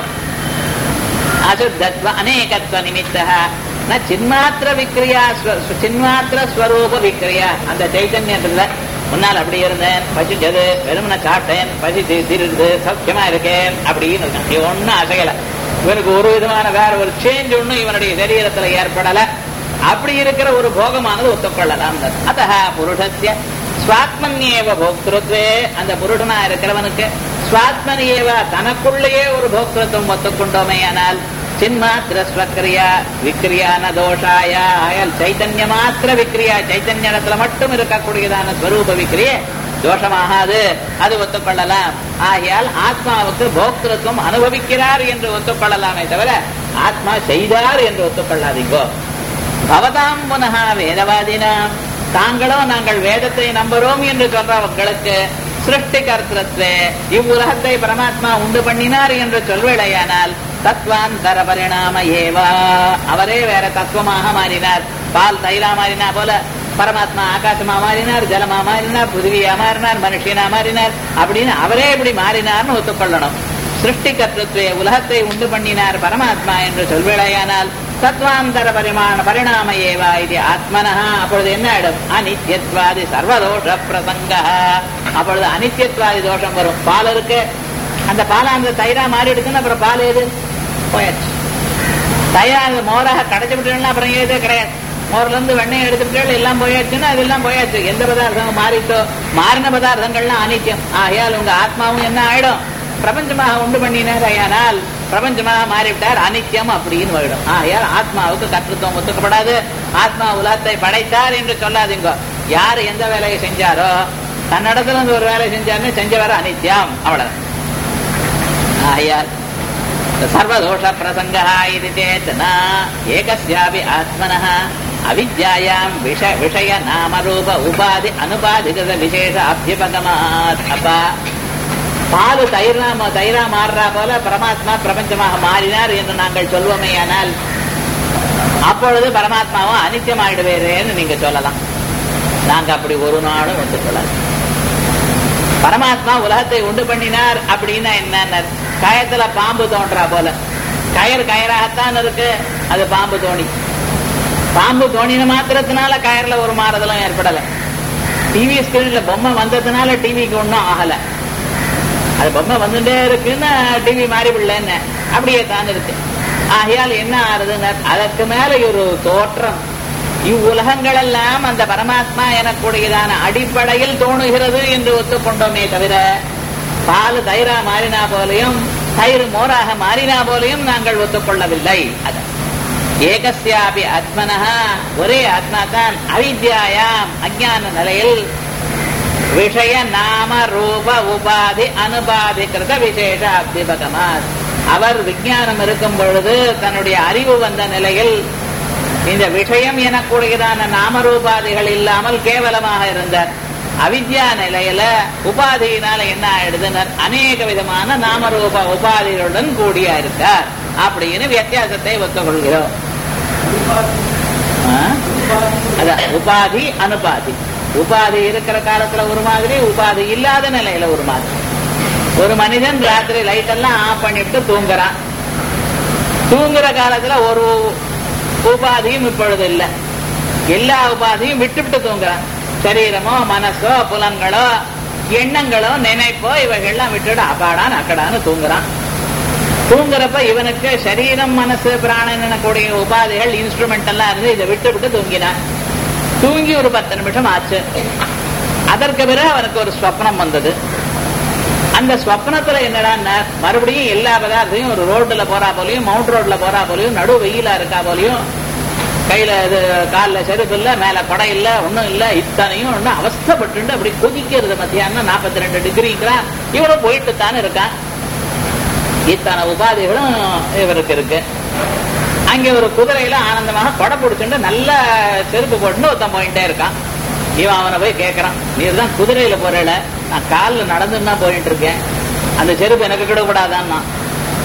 அசுத்தத்வ அநேகத்வ நிமித்த ந சின்மாத்திர விக்ரியா ஸ்வ- சின்மாத்திர ஸ்வரூப விக்ரியா அந்த சைத்தன்யத்துல முன்னால் அப்படி இருந்தேன் பசிச்சது வெறுமனை சாப்பிட்டேன் பசி தி- திருடுது சௌக்கியமா இருக்கேன் அப்படின்னு இருக்கான் இவன் ஒன்னும் அசையல இவனுக்கு ஒரு விதமான வேற ஒரு சேஞ்ச் ஒண்ணும் இவனுடைய சரீரத்துல ஏற்படல அப்படி இருக்கிற ஒரு போகமானது ஒத்துக்கொள்ளலாம் அத்த புருஷஸ்ய ஸ்வாத்மன்யேவ போக்திருத்வே அந்த புருஷனா இருக்கிறவனுக்கு ஸ்வாத்மனியேவ தனக்குள்ளேயே ஒரு போக்திருத்துவம் ஒத்துக்கொண்டோமே ஆனால் சின்மாத்திர ஸ்வக்ரியா விக்ரியான தோஷாய ஆயால் சைத்தன்ய மாத்திர விக்ரியா சைத்தன்யத்துல மட்டும் இருக்கக்கூடியதான ஸ்வரூப விக்ரியே தோஷமாகாது அது ஒத்துக்கொள்ளலாம் ஆகையால் ஆத்மாவுக்கு போக்திருத்துவம் அனுபவிக்கிறார் என்று ஒத்துக்கொள்ளலாமே தவிர ஆத்மா செய்தார் என்று ஒத்துக்கொள்ளாதீங்கோ பவதாம் புனக வேதவாதினாம் தாங்களோ நாங்கள் வேதத்தை நம்புறோம் என்று சொல்றவங்களுக்கு சிருஷ்டி கர்த்தத்வே இவ்வுலகத்தை பரமாத்மா உண்டு பண்ணினார் என்று சொல்வேடையானால் தத்வாந்தர பரிணாம ஏவா அவரே வேற தத்துவமாக மாறினார் பால் தைலா மாறினா போல பரமாத்மா ஆகாசமா மாறினார் ஜலமா மாறினார் புதுவியா மாறினார் மனுஷனா மாறினார் அப்படின்னு அவரே இப்படி மாறினார்னு ஒத்துக்கொள்ளணும் சிருஷ்டி கர்த்தத்வே உலகத்தை உண்டு பண்ணினார் பரமாத்மா என்று சொல்வேடையானால் தத்வாந்தர பரிமாண பரிணாம ஏவா இது ஆத்மனஹா அப்பொழுது என்ன ஆயிடும் அனித்யத்வாதி சர்வதோஷ பிரசங்க அப்பொழுது அனித்யத்வாதி தோஷம் வரும் பால் இருக்கு அந்த பாலை அந்த தயிரா மாறி எடுக்குன்னு அப்புறம் பால் ஏது போயாச்சு தயிரா அந்த மோராக கடைச்சு விட்டுனா அப்புறம் ஏதே கிடையாது மோர்ல இருந்து வெண்ணெய் எடுத்துட்டு எல்லாம் போயாச்சுன்னா அதெல்லாம் போயாச்சு எந்த பதார்த்தம் மாறிட்டோ மாறின பதார்த்தங்கள்லாம் அனித்தியம் ஆகையால் உங்க ஆத்மாவும் என்ன ஆயிடும் பிரபஞ்சமாக உண்டு பண்ணினாரையானால் பிரபஞ்சமாக மாறிவிட்டார் அனித்தியம் அப்படின்னு போயிடும் ஆகையால் ஆத்மாவுக்கு கர்த்தத்துவம் ஒத்துக்கப்படாது ஆத்மா உலகத்தை படைத்தார் என்று சொல்லாதீங்க யார் எந்த வேலையை செஞ்சாரோ தன்னிடத்துல இருந்து ஒரு வேலை செஞ்சாருன்னு செஞ்சவர் அனித்தியம் அவ்வளவு ஆகையால் சர்வதோஷ பிரசங்க இது சேத் ந ஏகஸ்யாபி ஆத்மனः அவித்யாயாம் விஷ விஷய நாமரூப உபாதி அனுபாதிகத விசேஷ அபியபகமாத் அப்பா பால் தயிரா தயிரா மாறுறா போல பரமாத்மா பிரபஞ்சமாக மாறினார் என்று நாங்கள் சொல்வோமேயானால் அப்பொழுது பரமாத்மாவும் அனித்தியமாயிடுவேரேன்னு நீங்க சொல்லலாம் நாங்க அப்படி ஒரு நாளும் ஒத்துக்கொள்ளாது பரமாத்மா உலகத்தை உண்டு பண்ணினார் அப்படின்னா என்ன கயத்துல பாம்பு தோன்றா போல கயர் கயராகத்தான் இருக்கு அது பாம்பு தோணி பாம்பு தோணின மாத்திரத்தினால கயர்ல ஒரு மாறுதலும் ஏற்படல டிவி ஸ்கிரீன்ல பொம்மை வந்ததுனால டிவிக்கு ஒன்றும் ஆகல அது பொம்மை வந்துட்டே இருக்குன்னு டிவி மாறி விடலன்னு அப்படியே தான் இருக்கு ஆகையால் என்ன ஆறுதுன்னு அதற்கு மேல ஒரு தோற்றம் இவ்வுலகங்கள் எல்லாம் அந்த பரமாத்மா எனக்கூடியதான அடிப்படையில் தோணுகிறது என்று ஒத்துக்கொண்டோமே தவிர பால் தயிரா மாறினா போலையும் தயிர் மோராக மாறினா போலையும் நாங்கள் ஒத்துக்கொள்ளவில்லை அது ஏகஸ்யாபி ஆத்மனஹா ஒரே ஆத்மா தான் அவித்யாயாம் அஜான நிலையில் விஷய நாம ரூப உபாதி அனுபாதிகிருத விசேஷ அபிபகமாத் அவர் விஞ்ஞானம் இருக்கும் பொழுது தன்னுடைய அறிவு வந்த நிலையில் இந்த விஷயம் எனக்கூடியதான நாமரூபாதிகள் இல்லாமல் கேவலமாக இருந்தார் அவித்யா நிலையில உபாதியினால என்ன ஆயிடுதுன்னு அநேக விதமான நாமரூப உபாதிகளுடன் கூடியா இருக்கார் அப்படின்னு வித்தியாசத்தை ஒத்துக்கொள்கிறோம் ஆ? அதான் உபாதி அனுபாதி உபாதி இருக்கிற காலத்துல ஒரு மாதிரி உபாதி இல்லாத நிலையில ஒரு மாதிரி ஒரு மனிதன் ராத்திரி லைட் எல்லாம் ஆஃப் பண்ணிட்டு தூங்குறான் தூங்குற காலத்துல ஒரு உபாதியும் இப்பொழுது இல்ல எல்லா உபாதியும் விட்டு விட்டு தூங்குறான் சரீரமோ மனசோ புலன்களோ எண்ணங்களோ நினைப்போ இவைகள்லாம் விட்டுட்டு அப்பாடான்னு அக்கடான்னு தூங்குறான் தூங்குறப்ப இவனுக்கு சரீரம் மனசு பிராணன் எனக்கூடிய உபாதைகள் இன்ஸ்ட்ருமெண்ட் எல்லாம் இருந்து இதை விட்டு விட்டு தூங்கினான் தூங்கி ஒரு பத்து நிமிஷம் ஆச்சு அதற்கு பிறகு அவனுக்கு ஒரு ஸ்வப்னம் வந்தது அந்த ஸ்வப்னத்துல என்னடா மறுபடியும் எல்லா பதார்த்தையும் ஒரு ரோட்ல போறா போலையும் மவுண்ட் ரோட்ல போறா போலையும் நடு வெயிலா இருக்கா போலையும் கையில இது காலில் செருப்பு இல்ல மேல கொடை இல்ல ஒண்ணும் இல்ல இத்தனையும் ஒண்ணு அவஸ்தப்பட்டு அப்படி கொதிக்கிறது மத்தியானம் நாற்பத்தி ரெண்டு டிகிரிங்கிறான் இவனும் போயிட்டு தானே இருக்கான் இத்தனை உபாதைகளும் இவருக்கு இருக்கு அங்கே ஒரு குதிரையில ஆனந்தமாக கொடை பிடிச்சுட்டு நல்ல செருப்பு போட்டுன்னு ஒருத்தன் போயிட்டே இருக்கான் இவன் அவனை போய் கேட்கறான் நீர் தான் குதிரையில போறேல நான் காலில் நடந்துன்னு தான் போயிட்டு இருக்கேன் அந்த செருப்பு எனக்கு கிடக்கூடாதான்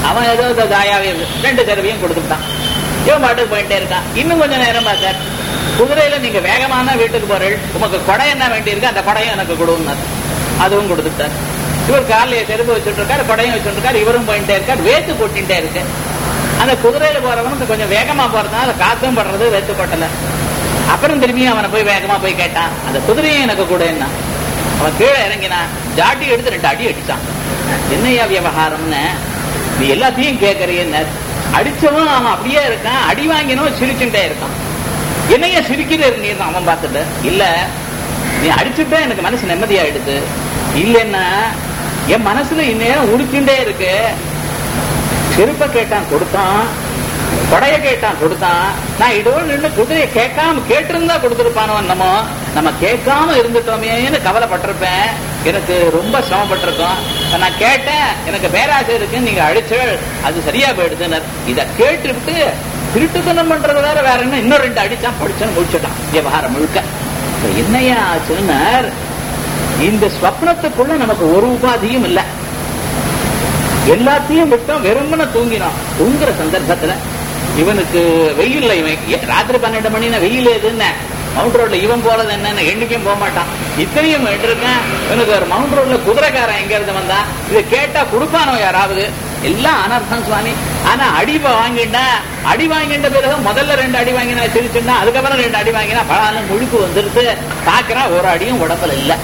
அவன் ஏதோ இந்த தாயாவே ரெண்டு கருவியும் கொடுத்துட்டான் இவன் பாட்டுக்கு போயிட்டே இருக்கான் இன்னும் கொஞ்சம் நேரம் பார்த்தார் குதிரையில நீங்க வேகமான வீட்டுக்கு போறீள் உமக்கு கொடை என்ன வேண்டியிருக்கு அந்த கொடையும் எனக்கு கொடுன்னார் அதுவும் கொடுத்துட்டார் இவர் காலைய செருப்பு வச்சுட்டு இருக்காரு கொடையும் வச்சுட்டு இருக்காரு இவரும் போயிட்டே இருக்காரு வேத்து கொட்டிட்டே இருக்கு அந்த குதிரையில போறவனுக்கு கொஞ்சம் வேகமா போறதுனால காத்தும் படுறது வேத்து கொட்டல அப்புறம் திரும்பியும் அவனை போய் வேகமா போய் கேட்டான் அந்த குதிரையும் எனக்கு கூட என்ன அவன் கீழே இறங்கினான் ஜாட்டி எடுத்து ரெண்டு அடி அடிச்சான் என்னையா விவகாரம்னு நீ எல்லாத்தையும் கேட்கறியன்னு அடிச்சவன் அவன் அப்படியே இருக்கான் அடி வாங்கினவன் சிரிச்சுட்டே இருக்கான் என்னைய சிரிக்கிறது நீ அவன் பார்த்துட்டு இல்ல நீ அடிச்சுட்டா எனக்கு மனசு நிம்மதியாயிடுது இல்லைன்னா என் மனசுல இந்நேரம் உடுக்கின்றே இருக்கு செருப்ப கேட்டான் கொடுத்தான் கொடைய கேட்டான் கொடுத்தான் நான் இதோ நின்று குதிரையை கேட்காம கேட்டிருந்தா கொடுத்துருப்பானோ என்னமோ நம்ம கேட்காம இருந்துட்டோமேன்னு கவலைப்பட்டிருப்பேன் எனக்கு ரொம்ப சிரமப்பட்டிருக்கோம் நான் கேட்டேன் எனக்கு பேராசை இருக்கு நீங்க அடிச்சல் அது சரியா போயிடுதுன்னு இத கேட்டுவிட்டு திருட்டுத்தனம் பண்றது வேற வேற என்ன இன்னும் ரெண்டு அடிச்சான் படிச்சான்னு முடிச்சுட்டான் விவகாரம் முழுக்க இப்ப என்னையா ஆச்சுன்னார் இந்த ஸ்வப்னத்துக்குள்ள நமக்கு ஒரு உபாதியும் இல்லை எல்லாத்தையும் விட்டோம் வெறுமன தூங்கினோம் தூங்குற சந்தர்ப்பத்துல இவனுக்கு வெயில்ல இவன் ஏ- ராத்திரி பன்னெண்டு மணினா வெயில் எதுன்னு மவுண்ட் ரோட்ல இவன் போறது என்னன்னு எண்ணிக்கையும் போக மாட்டான் இத்தனையும் இருக்கேன் இவனுக்கு ஒரு மவுண்ட் ரோட்ல குதிரைக்காரன் எங்க இருந்து வந்தான் இதை கேட்டா கொடுப்பானோ யாராவது எல்லாம் அனர்த்தம் சுவாமி ஆனா அடி வாங்கிட்டா அடி வாங்கிட்ட பிறகு முதல்ல ரெண்டு அடி வாங்கினா சிரிச்சுன்னா அதுக்கப்புறம் ரெண்டு அடி வாங்கினா பலாலும் முழுக்கு வந்துருது பாக்குறான் ஒரு அடியும் உடம்புல இல்ல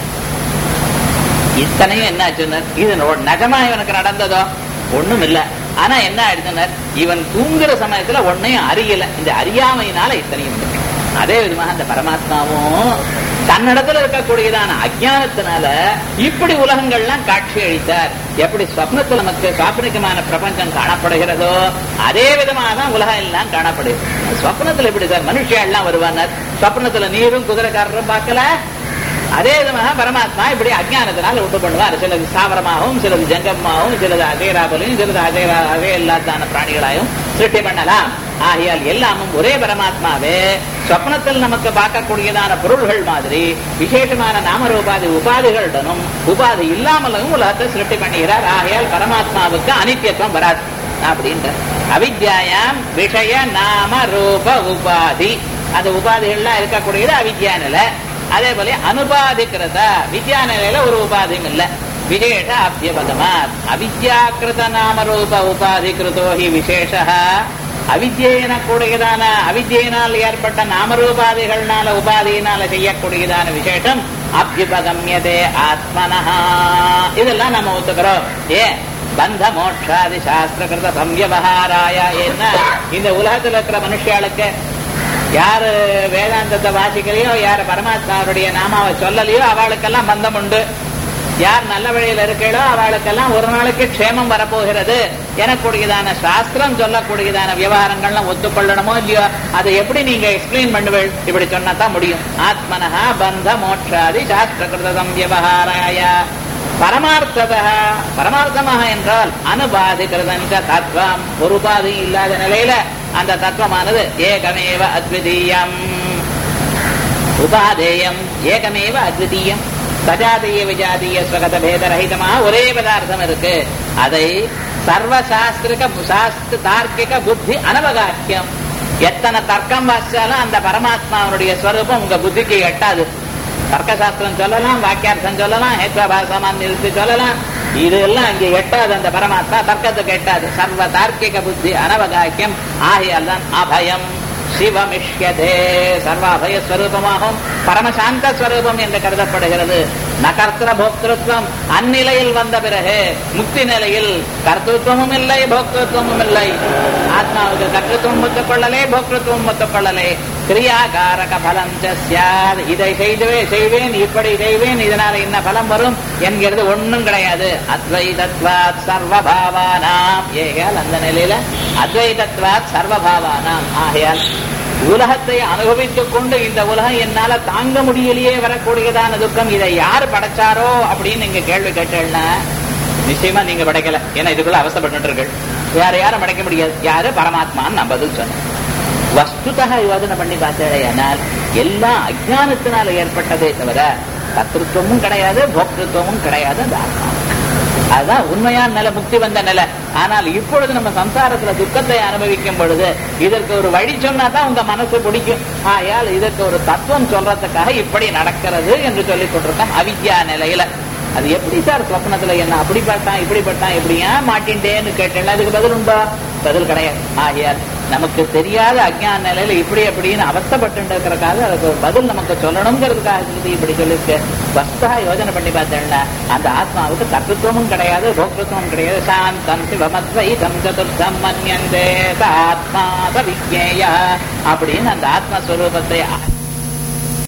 இத்தனையும் என்ன ஆச்சுன்னா இது நோ- நிஜமா இவனுக்கு நடந்ததோ ஒண்ணும் இல்ல ஆனா என்ன ஆயிடுச்சுனர் இவன் தூங்குற சமயத்துல ஒன்னையும் அறியல இந்த அறியாமையினால இத்தனையும் வந்து அதே விதமாக அந்த பரமாத்மாவும் தன்னிடத்துல இருக்கக்கூடியதான அஜானத்தினால இப்படி உலகங்கள்லாம் காட்சி அளித்தார் எப்படி ஸ்வப்னத்துல நமக்கு காப்பனிகமான பிரபஞ்சம் காணப்படுகிறதோ அதே விதமாக தான் உலகம் எல்லாம் காணப்படுது ஸ்வப்னத்துல எப்படி சார் மனுஷியா எல்லாம் வருவானர் ஸ்வப்னத்துல நீரும் குதிரைக்காரரும் பார்க்கல அதே விதமாக பரமாத்மா இப்படி அஜானத்தினால் உண்டு பண்ணுவார் சிலது ஸ்தாவரமாகவும் சிலது ஜங்கமாகவும் சிலது அஜயராபலையும் சிலது அஜய அஜய இல்லாதான பிராணிகளாயும் சிருஷ்டி பண்ணலாம் ஆகையால் எல்லாமும் ஒரே பரமாத்மாவே சொப்னத்தில் நமக்கு பார்க்கக்கூடியதான பொருள்கள் மாதிரி விசேஷமான நாமரூபாதி உபாதிகளுடனும் உபாதி இல்லாமலும் உலகத்தை சிருஷ்டி பண்ணுகிறார் ஆகையால் பரமாத்மாவுக்கு அனித்தியத்துவம் வராது அப்படின்ற அவித்யாயாம் விஷய நாம ரூப உபாதி அந்த உபாதிகள்லாம் இருக்கக்கூடியது அவித்யா நிலை அதே போல அனுபாதிக்கிறத வித்யா நிலையில ஒரு உபாதியும் இல்ல விசேஷ அபியபதமாத் அவித்யாக்கிருத நாமரூப உபாதி கிருதோ ஹி விசேஷ அவித்யன கூடியதான அவித்யினால் ஏற்பட்ட நாமரூபாதிகள்னால உபாதியினால செய்யக்கூடியதான விசேஷம் அபியுபகமியதே ஆத்மனஹா இதெல்லாம் நம்ம ஒத்துக்கிறோம் ஏன் பந்த மோட்சாதி சாஸ்திரகிருத சம்யவகாராய என்ன இந்த உலகத்துல இருக்கிற மனுஷாளுக்கு யாரு வேதாந்தத்தை வாசிக்கலையோ யாரு பரமாத்மாவுடைய நாமாவை சொல்லலையோ அவளுக்கெல்லாம் பந்தம் உண்டு யார் நல்ல வழியில இருக்கீளோ அவளுக்கெல்லாம் ஒரு நாளைக்கு க்ஷேமம் வரப்போகிறது எனக்கூடியதான சாஸ்திரம் சொல்லக்கூடியதான விவகாரங்கள்லாம் ஒத்துக்கொள்ளணுமோ இல்லையோ அதை எப்படி நீங்க எக்ஸ்பிளைன் பண்ணுவீள் இப்படி சொன்னா தான் முடியும் ஆத்மனஹா பந்த மோட்சாதி சாஸ்திரகிருதம் விவகாராய பரமார்த்தத பரமார்த்தமாக என்றால் அனுபாதிகிருதஞ்ச தத்துவம் ஒரு உபாதி இல்லாத நிலையில அந்த தத்துவமானது ஏகமேவ அத்விதீயம் உபாதேயம் ஏகமேவ அத்விதீயம் சஜாதீய விஜாதீய ஸ்வகத பேதரகிதமா ஒரே பதார்த்தம் இருக்கு அதை சர்வசாஸ்திரிக சாஸ்திர தார்க்கிக புத்தி அனவகாக்கியம் எத்தனை தர்க்கம் வாசிச்சாலும் அந்த பரமாத்மாவுடைய ஸ்வரூபம் உங்க புத்திக்கு எட்டாது தர்க்கசாஸ்திரம் சொல்லலாம் வாக்கியார்த்தம் சொல்லலாம் ஹேத்வாபாசமான் நிறுத்தி சொல்லலாம் இதெல்லாம் இங்க எட்டாது அந்த பரமாத்மா தர்க்கத்துக்கு எட்டாது சர்வ தார்க்கிக புத்தி அனவகாக்கியம் ஆகையால் தான் அபயம் சிவமிஷ்யதே சர்வாபய ஸ்வரூபமாகவும் பரமசாந்த ஸ்வரூபம் என்று கருதப்படுகிறது நகர்த்திர போக்திருத்வம் அந்நிலையில் வந்த பிறகு முக்தி நிலையில் கர்த்தத்துவமும் இல்லை போக்திருத்துவமும் இல்லை ஆத்மாவுக்கு கர்த்தத்துவம் ஒத்துக்கொள்ளலே போக்திருத்துவம் ஒத்துக்கொள்ளலே கிரியாகாரக பலம் சாத் இதை செய்துவே செய்வேன் இப்படி செய்வேன் இதனால என்ன பலம் வரும் என்கிறது ஒண்ணும் கிடையாது அத்வைதத்வாத் சர்வபாவானாம் ஏகால் அந்த நிலையில அத்வைதத்வாத் சர்வபாவானாம் ஆகையால் உலகத்தை அனுபவித்துக் கொண்டு இந்த உலகம் என்னால தாங்க முடியலையே வரக்கூடியதான துக்கம் இதை யார் படைச்சாரோ அப்படின்னு நீங்க கேள்வி கேட்டேன்னா நிச்சயமா நீங்க படைக்கல ஏன்னா இதுக்குள்ள அவசப்பட்டு இருக்கு வேற யாரும் படைக்க முடியாது யாரு பரமாத்மான்னு நம்ம பதில் சொன்னோம் வஸ்துதா யோஜனை பண்ணி பார்த்தேனால் எல்லாம் அஜானத்தினால ஏற்பட்டதே தவிர கர்த்தத்துவமும் கிடையாது போக்திருத்துவமும் கிடையாது அந்த ஆத்மா அதுதான் உண்மையான நிலை முக்தி வந்த நிலை ஆனால் இப்பொழுது நம்ம சம்சாரத்துல துக்கத்தை அனுபவிக்கும் பொழுது இதற்கு ஒரு வழி சொன்னா தான் உங்க மனசு பிடிக்கும் ஆயால் இதற்கு ஒரு தத்துவம் சொல்றதுக்காக இப்படி நடக்கிறது என்று சொல்லி கொண்டிருக்கோம் அவித்யா நிலையில அது எப்படி சார் சொப்னத்துல என்ன அப்படி பார்த்தான் இப்படி பார்த்தான் இப்படியா மாட்டின்டேன்னு கேட்டேன் அதுக்கு பதில் உண்டா பதில் கிடையாது ஆகையால் நமக்கு தெரியாத அஜ்ஞான நிலையில இப்படி அப்படின்னு அவஸ்தப்பட்டு இருக்கிறக்காக அதுக்கு ஒரு பதில் நமக்கு சொல்லணுங்கிறதுக்காக சொல்லி இப்படி சொல்லிருக்கு வஸ்தா யோஜனை பண்ணி பார்த்தேன்னா அந்த ஆத்மாவுக்கு கர்த்தத்துவமும் கிடையாது போக்திருத்துவம் கிடையாது சாந்தம் சிவமத்வைதம் சதுர்த்தம் மன்யந்தே ஆத்மா விஜேயா அப்படின்னு அந்த ஆத்மஸ்வரூபத்தை